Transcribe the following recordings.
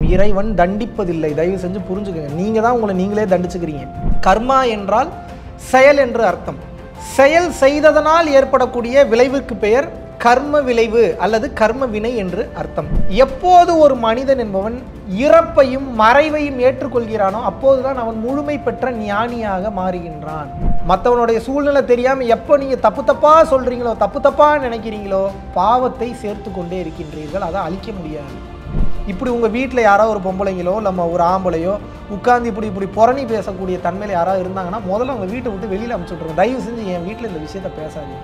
இறைவன் தண்டிப்பதில்லை தயவு செஞ்சு புரிஞ்சுக்கங்க நீங்க தான் உங்களை நீங்களே தண்டிச்சுக்கிறீங்க கர்மா என்றால் செயல் என்று அர்த்தம் செயல் செய்ததனால் ஏற்படக்கூடிய விளைவுக்கு பெயர் கர்ம விளைவு அல்லது கர்ம வினை என்று அர்த்தம் எப்போது ஒரு மனிதன் என்பவன் இறப்பையும் மறைவையும் ஏற்றுக்கொள்கிறானோ அப்போதுதான் அவன் முழுமை பெற்ற ஞானியாக மாறுகின்றான் மற்றவனுடைய சூழ்நிலை தெரியாம எப்போ நீங்க தப்பு தப்பா சொல்றீங்களோ தப்பு தப்பா நினைக்கிறீங்களோ பாவத்தை சேர்த்து கொண்டே இருக்கின்றீர்கள் அதை அழிக்க முடியாது இப்படி உங்கள் வீட்டில் யாரோ ஒரு பொம்பளைங்களோ நம்ம ஒரு ஆம்பளையோ உட்கார்ந்து இப்படி இப்படி புரணி பேசக்கூடிய தன்மையில் யாராவது இருந்தாங்கன்னா முதல்ல அவங்க வீட்டை விட்டு வெளியில் அனுப்பிச்சு விட்ருங்க தயவு செஞ்சு என் வீட்டில் இந்த விஷயத்த பேசாதீங்க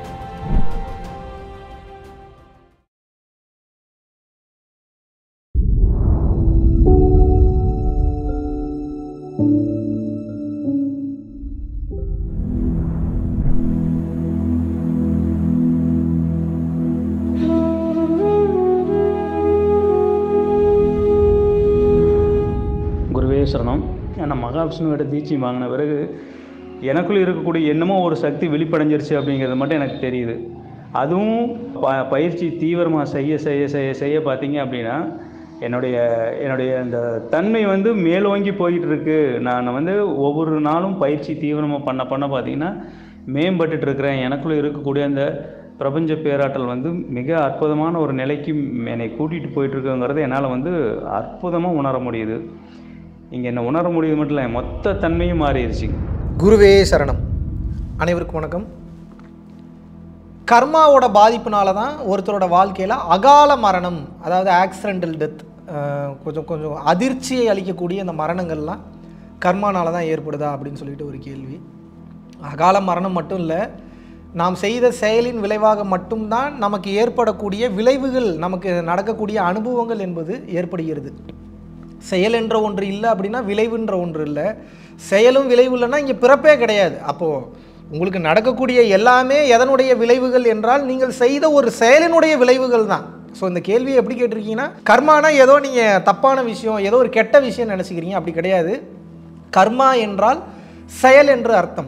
குருவே சரணம் நான் மகாவிஷ்ணுவோட தீட்சை வாங்கின பிறகு எனக்குள்ளே இருக்கக்கூடிய என்னமோ ஒரு சக்தி வெளிப்படைஞ்சிருச்சு அப்படிங்கிறது மட்டும் எனக்கு தெரியுது அதுவும் ப பயிற்சி தீவிரமாக செய்ய செய்ய செய்ய செய்ய பார்த்தீங்க அப்படின்னா என்னுடைய என்னுடைய அந்த தன்மை வந்து மேலோங்கி போயிட்டு இருக்கு நான் வந்து ஒவ்வொரு நாளும் பயிற்சி தீவிரமாக பண்ண பண்ண பார்த்தீங்கன்னா மேம்பட்டுட்டு இருக்கிறேன் எனக்குள்ளே இருக்கக்கூடிய அந்த பிரபஞ்ச பேராற்றல் வந்து மிக அற்புதமான ஒரு நிலைக்கு என்னை கூட்டிகிட்டு போயிட்டு இருக்குங்கிறத என்னால் வந்து அற்புதமாக உணர முடியுது இங்கே என்ன உணர முடியுது மட்டும் இல்லை மொத்த தன்மையும் மாறிடுச்சு குருவே சரணம் அனைவருக்கும் வணக்கம் கர்மாவோட பாதிப்புனால தான் ஒருத்தரோட வாழ்க்கையில் அகால மரணம் அதாவது ஆக்சிடென்டல் டெத் கொஞ்சம் கொஞ்சம் அதிர்ச்சியை அளிக்கக்கூடிய இந்த மரணங்கள்லாம் கர்மானால தான் ஏற்படுதா அப்படின்னு சொல்லிட்டு ஒரு கேள்வி அகால மரணம் மட்டும் இல்லை நாம் செய்த செயலின் விளைவாக மட்டும்தான் நமக்கு ஏற்படக்கூடிய விளைவுகள் நமக்கு நடக்கக்கூடிய அனுபவங்கள் என்பது ஏற்படுகிறது செயல் என்ற ஒன்று இல்லை அப்படின்னா விளைவுன்ற ஒன்று இல்லை செயலும் விளைவு இல்லைன்னா இங்கே பிறப்பே கிடையாது அப்போது உங்களுக்கு நடக்கக்கூடிய எல்லாமே எதனுடைய விளைவுகள் என்றால் நீங்கள் செய்த ஒரு செயலினுடைய விளைவுகள் தான் ஸோ இந்த கேள்வியை எப்படி கேட்டிருக்கீங்கன்னா கர்மானா ஏதோ நீங்கள் தப்பான விஷயம் ஏதோ ஒரு கெட்ட விஷயம் நினச்சிக்கிறீங்க அப்படி கிடையாது கர்மா என்றால் செயல் என்று அர்த்தம்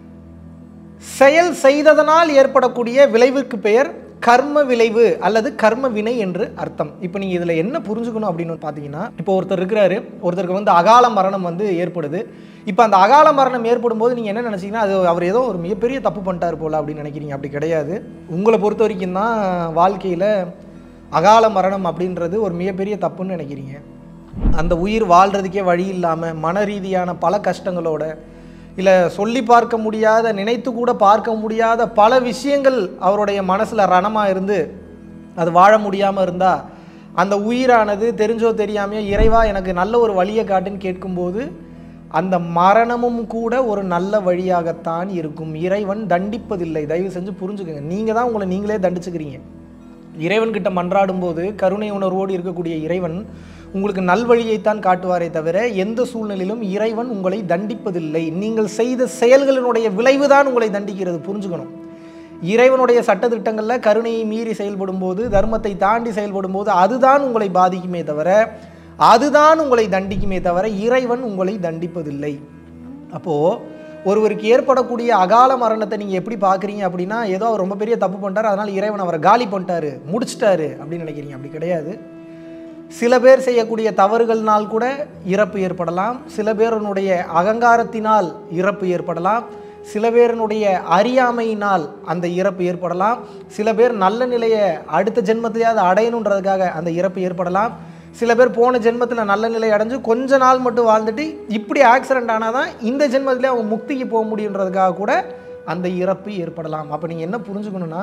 செயல் செய்ததனால் ஏற்படக்கூடிய விளைவுக்கு பெயர் கர்ம விளைவு அல்லது கர்ம வினை என்று அர்த்தம் இப்போ நீங்கள் இதில் என்ன புரிஞ்சுக்கணும் அப்படின்னு பார்த்தீங்கன்னா இப்போ ஒருத்தர் இருக்கிறாரு ஒருத்தருக்கு வந்து அகால மரணம் வந்து ஏற்படுது இப்போ அந்த அகால மரணம் ஏற்படும் போது நீங்கள் என்ன நினச்சிங்கன்னா அது அவர் ஏதோ ஒரு மிகப்பெரிய தப்பு பண்ணிட்டார் போல அப்படின்னு நினைக்கிறீங்க அப்படி கிடையாது உங்களை பொறுத்த வரைக்கும் தான் வாழ்க்கையில் அகால மரணம் அப்படின்றது ஒரு மிகப்பெரிய தப்புன்னு நினைக்கிறீங்க அந்த உயிர் வாழ்கிறதுக்கே வழி இல்லாமல் மன ரீதியான பல கஷ்டங்களோட இல்லை சொல்லி பார்க்க முடியாத நினைத்து கூட பார்க்க முடியாத பல விஷயங்கள் அவருடைய மனசில் ரணமாக இருந்து அது வாழ முடியாமல் இருந்தால் அந்த உயிரானது தெரிஞ்சோ தெரியாமையோ இறைவா எனக்கு நல்ல ஒரு வழியை காட்டுன்னு கேட்கும்போது அந்த மரணமும் கூட ஒரு நல்ல வழியாகத்தான் இருக்கும் இறைவன் தண்டிப்பதில்லை தயவு செஞ்சு புரிஞ்சுக்கங்க நீங்கள் தான் உங்களை நீங்களே தண்டிச்சுக்கிறீங்க இறைவன்கிட்ட மன்றாடும் போது கருணை உணர்வோடு இருக்கக்கூடிய இறைவன் உங்களுக்கு நல்வழியைத்தான் காட்டுவாரே தவிர எந்த சூழ்நிலையிலும் இறைவன் உங்களை தண்டிப்பதில்லை நீங்கள் செய்த செயல்களினுடைய விளைவுதான் உங்களை தண்டிக்கிறது புரிஞ்சுக்கணும் இறைவனுடைய சட்டத்திட்டங்களில் கருணையை மீறி செயல்படும் போது தர்மத்தை தாண்டி செயல்படும் போது அதுதான் உங்களை பாதிக்குமே தவிர அதுதான் உங்களை தண்டிக்குமே தவிர இறைவன் உங்களை தண்டிப்பதில்லை அப்போது ஒருவருக்கு ஏற்படக்கூடிய அகால மரணத்தை நீங்கள் எப்படி பார்க்குறீங்க அப்படின்னா ஏதோ அவர் ரொம்ப பெரிய தப்பு பண்ணிட்டார் அதனால் இறைவன் அவரை காலி பண்ணிட்டாரு முடிச்சிட்டாரு அப்படின்னு நினைக்கிறீங்க அப்படி கிடையாது சில பேர் செய்யக்கூடிய தவறுகள்னால் கூட இறப்பு ஏற்படலாம் சில பேருனுடைய அகங்காரத்தினால் இறப்பு ஏற்படலாம் சில பேருனுடைய அறியாமையினால் அந்த இறப்பு ஏற்படலாம் சில பேர் நல்ல நிலையை அடுத்த ஜென்மத்திலேயாவது அடையணுன்றதுக்காக அந்த இறப்பு ஏற்படலாம் சில பேர் போன ஜென்மத்தில் நல்ல நிலை அடைஞ்சு கொஞ்ச நாள் மட்டும் வாழ்ந்துட்டு இப்படி ஆக்சிடென்ட் ஆனால் தான் இந்த ஜென்மத்திலே அவங்க முக்திக்கு போக முடியுன்றதுக்காக கூட அந்த இறப்பு ஏற்படலாம் அப்போ நீங்கள் என்ன புரிஞ்சுக்கணுன்னா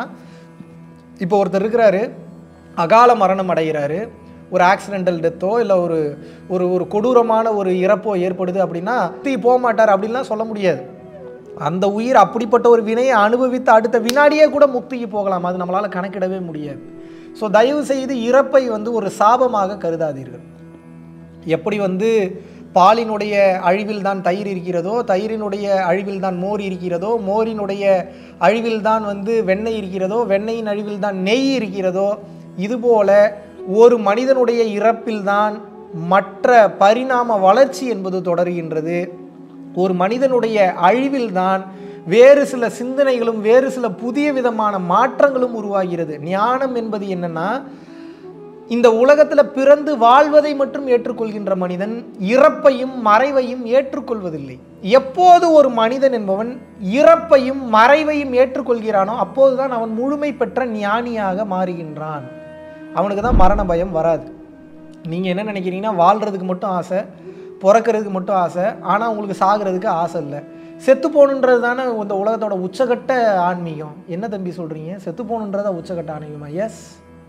இப்போ ஒருத்தர் இருக்கிறாரு அகால மரணம் அடைகிறாரு ஒரு ஆக்சிடென்டல் டெத்தோ இல்லை ஒரு ஒரு ஒரு கொடூரமான ஒரு இறப்போ ஏற்படுது அப்படின்னா தீ போக மாட்டார் அப்படின்லாம் சொல்ல முடியாது அந்த உயிர் அப்படிப்பட்ட ஒரு வினையை அனுபவித்து அடுத்த வினாடியே கூட முக்திக்கு போகலாம் அது நம்மளால் கணக்கிடவே முடியாது ஸோ தயவு செய்து இறப்பை வந்து ஒரு சாபமாக கருதாதீர்கள் எப்படி வந்து பாலினுடைய அழிவில் தான் தயிர் இருக்கிறதோ தயிரினுடைய அழிவில் தான் மோர் இருக்கிறதோ மோரினுடைய அழிவில் தான் வந்து வெண்ணெய் இருக்கிறதோ வெண்ணெயின் அழிவில் தான் நெய் இருக்கிறதோ இதுபோல ஒரு மனிதனுடைய இறப்பில் தான் மற்ற பரிணாம வளர்ச்சி என்பது தொடர்கின்றது ஒரு மனிதனுடைய அழிவில் தான் வேறு சில சிந்தனைகளும் வேறு சில புதிய விதமான மாற்றங்களும் உருவாகிறது ஞானம் என்பது என்னன்னா இந்த உலகத்தில் பிறந்து வாழ்வதை மட்டும் ஏற்றுக்கொள்கின்ற மனிதன் இறப்பையும் மறைவையும் ஏற்றுக்கொள்வதில்லை எப்போது ஒரு மனிதன் என்பவன் இறப்பையும் மறைவையும் ஏற்றுக்கொள்கிறானோ அப்போதுதான் அவன் முழுமை பெற்ற ஞானியாக மாறுகின்றான் அவனுக்கு தான் மரண பயம் வராது நீங்கள் என்ன நினைக்கிறீங்கன்னா வாழ்கிறதுக்கு மட்டும் ஆசை பிறக்கிறதுக்கு மட்டும் ஆசை ஆனால் உங்களுக்கு சாகிறதுக்கு ஆசை இல்லை செத்து போகணுன்றது தானே இந்த உலகத்தோட உச்சகட்ட ஆன்மீகம் என்ன தம்பி சொல்கிறீங்க செத்து போகணுன்றதா உச்சகட்ட ஆன்மீகமா எஸ்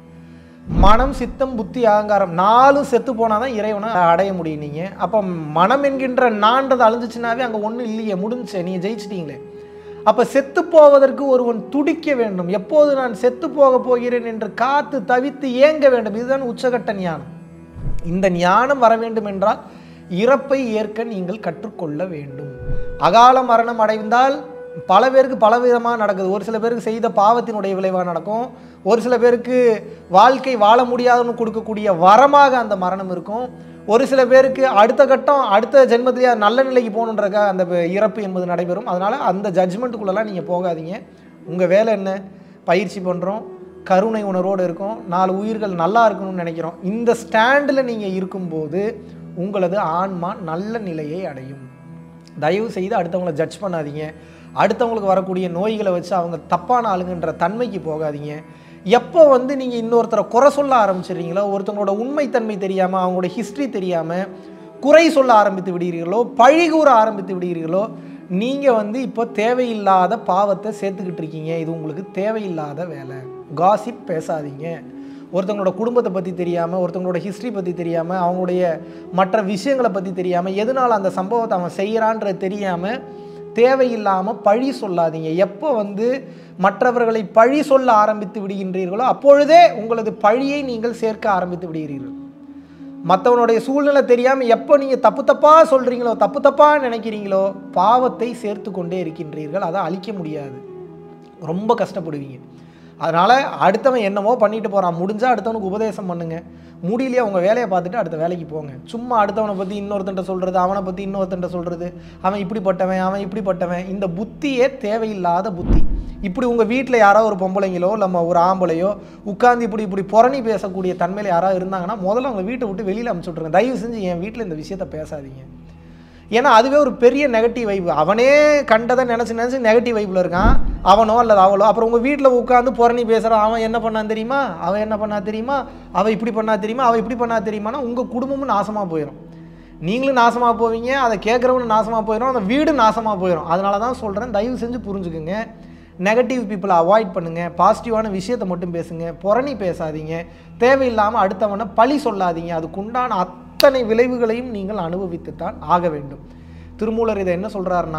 மனம் சித்தம் புத்தி அகங்காரம் நாலும் செத்து போனால் தான் இறைவனை அடைய முடியும் நீங்கள் அப்போ மனம் என்கின்ற நான்றது அழிஞ்சிச்சுனாவே அங்கே ஒன்றும் இல்லையே முடிஞ்சு நீங்கள் ஜெயிச்சிட்டீங்களே அப்போ செத்து போவதற்கு ஒருவன் துடிக்க வேண்டும் எப்போது நான் செத்து போக போகிறேன் என்று காத்து தவித்து ஏங்க வேண்டும் இதுதான் உச்சகட்ட ஞானம் இந்த ஞானம் வர வேண்டும் என்றால் இறப்பை ஏற்க நீங்கள் கற்றுக்கொள்ள வேண்டும் அகால மரணம் அடைந்தால் பல பேருக்கு பல விதமாக நடக்குது ஒரு சில பேருக்கு செய்த பாவத்தினுடைய விளைவாக நடக்கும் ஒரு சில பேருக்கு வாழ்க்கை வாழ முடியாதுன்னு கொடுக்கக்கூடிய வரமாக அந்த மரணம் இருக்கும் ஒரு சில பேருக்கு அடுத்த கட்டம் அடுத்த ஜென்மத்திலேயே நல்ல நிலைக்கு போகணுன்றக்கா அந்த இறப்பு என்பது நடைபெறும் அதனால் அந்த ஜட்ஜ்மெண்ட்டுக்குள்ளெல்லாம் நீங்கள் போகாதீங்க உங்கள் வேலை என்ன பயிற்சி பண்ணுறோம் கருணை உணர்வோடு இருக்கும் நாலு உயிர்கள் நல்லா இருக்கணும்னு நினைக்கிறோம் இந்த ஸ்டாண்டில் நீங்கள் இருக்கும்போது உங்களது ஆன்மா நல்ல நிலையை அடையும் தயவு செய்து அடுத்தவங்களை ஜட்ஜ் பண்ணாதீங்க அடுத்தவங்களுக்கு வரக்கூடிய நோய்களை வச்சு அவங்க தப்பான ஆளுங்கன்ற தன்மைக்கு போகாதீங்க எப்போ வந்து நீங்கள் இன்னொருத்தரை குறை சொல்ல ஆரம்பிச்சிடுறீங்களோ ஒருத்தவங்களோட உண்மைத்தன்மை தெரியாமல் அவங்களோட ஹிஸ்ட்ரி தெரியாமல் குறை சொல்ல ஆரம்பித்து விடுகிறீர்களோ பழி கூற ஆரம்பித்து விடுகிறீர்களோ நீங்கள் வந்து இப்போ தேவையில்லாத பாவத்தை சேர்த்துக்கிட்டு இருக்கீங்க இது உங்களுக்கு தேவையில்லாத வேலை காசிப் பேசாதீங்க ஒருத்தவங்களோட குடும்பத்தை பற்றி தெரியாமல் ஒருத்தவங்களோட ஹிஸ்ட்ரி பற்றி தெரியாமல் அவங்களுடைய மற்ற விஷயங்களை பற்றி தெரியாமல் எதனால் அந்த சம்பவத்தை அவன் செய்கிறான்றது தெரியாமல் தேவையில்லாமல் பழி சொல்லாதீங்க எப்போ வந்து மற்றவர்களை பழி சொல்ல ஆரம்பித்து விடுகின்றீர்களோ அப்பொழுதே உங்களது பழியை நீங்கள் சேர்க்க ஆரம்பித்து விடுகிறீர்கள் மற்றவனுடைய சூழ்நிலை தெரியாமல் எப்போ நீங்கள் தப்பு தப்பாக சொல்கிறீங்களோ தப்பு தப்பாக நினைக்கிறீங்களோ பாவத்தை சேர்த்து கொண்டே இருக்கின்றீர்கள் அதை அழிக்க முடியாது ரொம்ப கஷ்டப்படுவீங்க அதனால் அடுத்தவன் என்னமோ பண்ணிட்டு போகிறான் முடிஞ்சால் அடுத்தவனுக்கு உபதேசம் பண்ணுங்க முடியலையே உங்கள் வேலையை பார்த்துட்டு அடுத்த வேலைக்கு போங்க சும்மா அடுத்தவனை பற்றி இன்னொருத்தன்ட்ட சொல்கிறது அவனை பற்றி இன்னொருத்தன்ட்ட சொல்கிறது அவன் இப்படிப்பட்டவன் அவன் இப்படிப்பட்டவன் இந்த புத்தியே தேவையில்லாத புத்தி இப்படி உங்கள் வீட்டில் யாரோ ஒரு பொம்பளைங்களோ நம்ம ஒரு ஆம்பளையோ உட்காந்து இப்படி இப்படி புரணி பேசக்கூடிய தன்மையில் யாராவது இருந்தாங்கன்னா முதல்ல அவங்க வீட்டை விட்டு வெளியில் அனுப்பிச்சு விட்ருங்க தயவு செஞ்சு என் வீட்டில் இந்த விஷயத்த பேசாதீங்க ஏன்னா அதுவே ஒரு பெரிய நெகட்டிவ் வைப் அவனே கண்டதை நினச்சி நினச்சி நெகட்டிவ் வைப்பில் இருக்கான் அவனோ அல்லது அவளோ அப்புறம் உங்கள் வீட்டில் உட்காந்து புறணி பேசுகிறான் அவன் என்ன பண்ணான் தெரியுமா அவன் என்ன பண்ணா தெரியுமா அவள் இப்படி பண்ணா தெரியுமா அவள் இப்படி பண்ணா தெரியுமானா உங்கள் குடும்பமும் நாசமாக போயிடும் நீங்களும் நாசமாக போவீங்க அதை கேட்குறவனும் நாசமாக போயிடும் அந்த வீடு நாசமாக போயிடும் அதனால தான் சொல்கிறேன் தயவு செஞ்சு புரிஞ்சுக்குங்க நெகட்டிவ் பீப்புளை அவாய்ட் பண்ணுங்கள் பாசிட்டிவான விஷயத்தை மட்டும் பேசுங்க புறணி பேசாதீங்க தேவையில்லாமல் அடுத்தவனை பழி சொல்லாதீங்க அதுக்குண்டான அத்தனை விளைவுகளையும் நீங்கள் அனுபவித்துத்தான் ஆக வேண்டும் திருமூலர் இதை என்ன சொல்கிறாருன்னா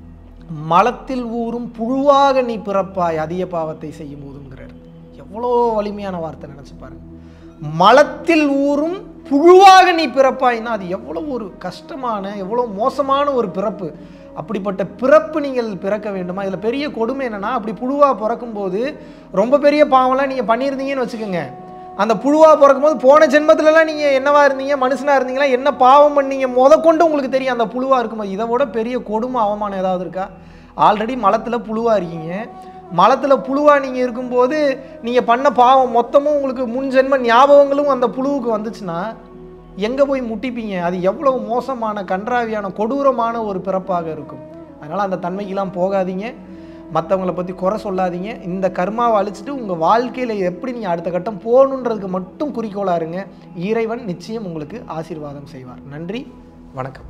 மலத்தில் ஊறும் புழுவாக நீ பிறப்பாய் அதிக பாவத்தை செய்யும் போதுங்கிறார் எவ்வளோ வலிமையான வார்த்தை நினச்சி பாருங்க மலத்தில் ஊறும் புழுவாக நீ பிறப்பாய்னா அது எவ்வளோ ஒரு கஷ்டமான எவ்வளோ மோசமான ஒரு பிறப்பு அப்படிப்பட்ட பிறப்பு நீங்கள் பிறக்க வேண்டுமா இதில் பெரிய கொடுமை என்னென்னா அப்படி புழுவாக பிறக்கும்போது ரொம்ப பெரிய பாவம்லாம் நீங்கள் பண்ணியிருந்தீங்கன்னு வச்சுக்கோங்க அந்த புழுவாக பிறக்கும்போது போன ஜென்மத்திலலாம் நீங்கள் என்னவா இருந்தீங்க மனுஷனாக இருந்தீங்களா என்ன பாவம் பண்ணீங்க முத கொண்டு உங்களுக்கு தெரியும் அந்த புழுவாக இருக்கும்போது இதை விட பெரிய கொடுமை அவமானம் ஏதாவது இருக்கா ஆல்ரெடி மலத்தில் புழுவாக இருக்கீங்க மலத்தில் புழுவாக நீங்கள் இருக்கும்போது நீங்கள் பண்ண பாவம் மொத்தமும் உங்களுக்கு முன் ஜென்ம ஞாபகங்களும் அந்த புழுவுக்கு வந்துச்சுன்னா எங்கே போய் முட்டிப்பீங்க அது எவ்வளவு மோசமான கன்றாவியான கொடூரமான ஒரு பிறப்பாக இருக்கும் அதனால் அந்த தன்மைக்கெல்லாம் போகாதீங்க மற்றவங்கள பற்றி குறை சொல்லாதீங்க இந்த கர்மாவை அழிச்சிட்டு உங்கள் வாழ்க்கையில் எப்படி நீங்கள் அடுத்த கட்டம் போகணுன்றதுக்கு மட்டும் குறிக்கோளாக இருங்க இறைவன் நிச்சயம் உங்களுக்கு ஆசீர்வாதம் செய்வார் நன்றி வணக்கம்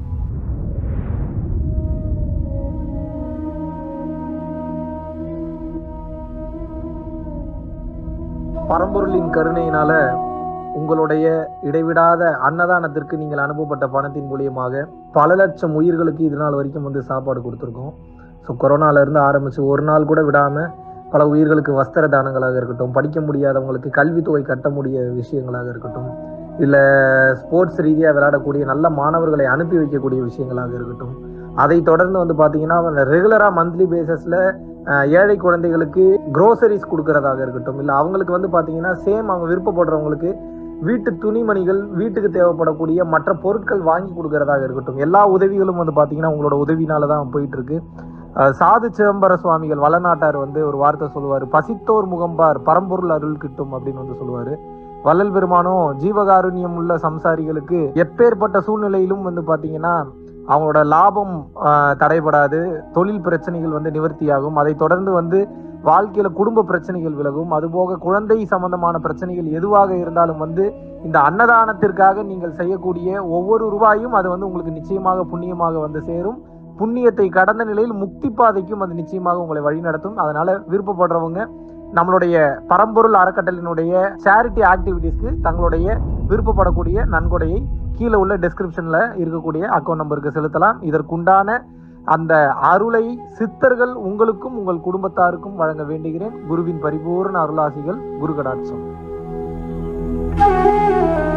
பரம்பொருளின் கருணையினால உங்களுடைய இடைவிடாத அன்னதானத்திற்கு நீங்கள் அனுப்பப்பட்ட பணத்தின் மூலியமாக பல லட்சம் உயிர்களுக்கு இது நாள் வரைக்கும் வந்து சாப்பாடு கொடுத்துருக்கோம் ஸோ கொரோனாலேருந்து ஆரம்பித்து ஒரு நாள் கூட விடாமல் பல உயிர்களுக்கு வஸ்திர தானங்களாக இருக்கட்டும் படிக்க முடியாதவங்களுக்கு கல்வித்தொகை கட்ட முடிய விஷயங்களாக இருக்கட்டும் இல்லை ஸ்போர்ட்ஸ் ரீதியாக விளையாடக்கூடிய நல்ல மாணவர்களை அனுப்பி வைக்கக்கூடிய விஷயங்களாக இருக்கட்டும் அதை தொடர்ந்து வந்து பார்த்தீங்கன்னா ரெகுலராக மந்த்லி பேசிஸில் ஏழை குழந்தைகளுக்கு க்ரோசரிஸ் கொடுக்கறதாக இருக்கட்டும் இல்லை அவங்களுக்கு வந்து பார்த்தீங்கன்னா சேம் அவங்க விருப்பப்படுறவங்களுக்கு வீட்டு துணிமணிகள் வீட்டுக்கு தேவைப்படக்கூடிய மற்ற பொருட்கள் வாங்கி கொடுக்கறதாக இருக்கட்டும் எல்லா உதவிகளும் வந்து பார்த்தீங்கன்னா உங்களோட உதவினால தான் போயிட்டு இருக்கு அஹ் சாது சிதம்பர சுவாமிகள் வளநாட்டார் வந்து ஒரு வார்த்தை சொல்லுவார் பசித்தோர் முகம்பார் பரம்பொருள் அருள் கிட்டும் அப்படின்னு வந்து சொல்லுவார் வள்ளல் பெருமானும் ஜீவகாருண்யம் உள்ள சம்சாரிகளுக்கு எப்பேற்பட்ட சூழ்நிலையிலும் வந்து பாத்தீங்கன்னா அவங்களோட லாபம் ஆஹ், தடைபடாது தொழில் பிரச்சனைகள் வந்து நிவர்த்தியாகும் அதை தொடர்ந்து வந்து வாழ்க்கையில குடும்ப பிரச்சனைகள் விலகும் அதுபோக குழந்தை சம்பந்தமான பிரச்சனைகள் எதுவாக இருந்தாலும் வந்து இந்த அன்னதானத்திற்காக நீங்கள் செய்யக்கூடிய ஒவ்வொரு ரூபாயும் அது வந்து உங்களுக்கு நிச்சயமாக புண்ணியமாக வந்து சேரும் புண்ணியத்தை கடந்த நிலையில் முக்தி பாதைக்கும் அது நிச்சயமாக உங்களை வழிநடத்தும் அதனால விருப்பப்படுறவங்க நம்மளுடைய பரம்பொருள் அறக்கட்டளினுடைய சேரிட்டி ஆக்டிவிட்டீஸ்க்கு தங்களுடைய விருப்பப்படக்கூடிய நன்கொடையை கீழே உள்ள டெஸ்கிரிப்ஷன்ல இருக்கக்கூடிய அக்கௌண்ட் நம்பருக்கு செலுத்தலாம் இதற்குண்டான அந்த அருளை சித்தர்கள் உங்களுக்கும் உங்கள் குடும்பத்தாருக்கும் வழங்க வேண்டுகிறேன் குருவின் பரிபூர்ண அருளாசிகள் குரு கடாட்சம்